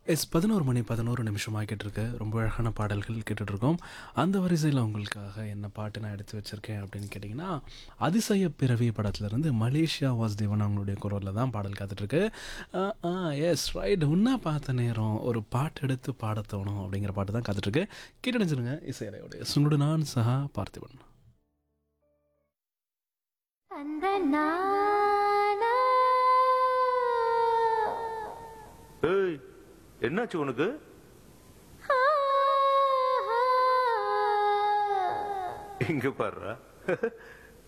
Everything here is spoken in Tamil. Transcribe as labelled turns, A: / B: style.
A: எஸ் பதினோரு மணி பதினோரு நிமிஷம் ஆகிட்டு இருக்கு ரொம்ப அழகான பாடல்கள் கேட்டுட்டு இருக்கோம் அந்த வரிசையில் உங்களுக்காக என்ன பாட்டு நான் எடுத்து வச்சிருக்கேன் அப்படின்னு கேட்டிங்கன்னா அதிசய பிறவி படத்துலேருந்து மலேசியா வாசுதேவன் அவங்களுடைய குரலில் தான் பாடல் காத்துட்ருக்கு எஸ் ரைட் உன்னா பார்த்த நேரம் ஒரு பாட்டு எடுத்து பாடத் தோணும் அப்படிங்கிற பாட்டு தான் காத்துட்ருக்கு கேட்டணிச்சிருங்க இசையலையோடைய சுங்குடு நான் சஹா பார்த்திபன்
B: அந்த நானா
C: ஏய் என்னாச்சு உனக்கு
B: ஆ, ஆ.
C: இங்க பாருடா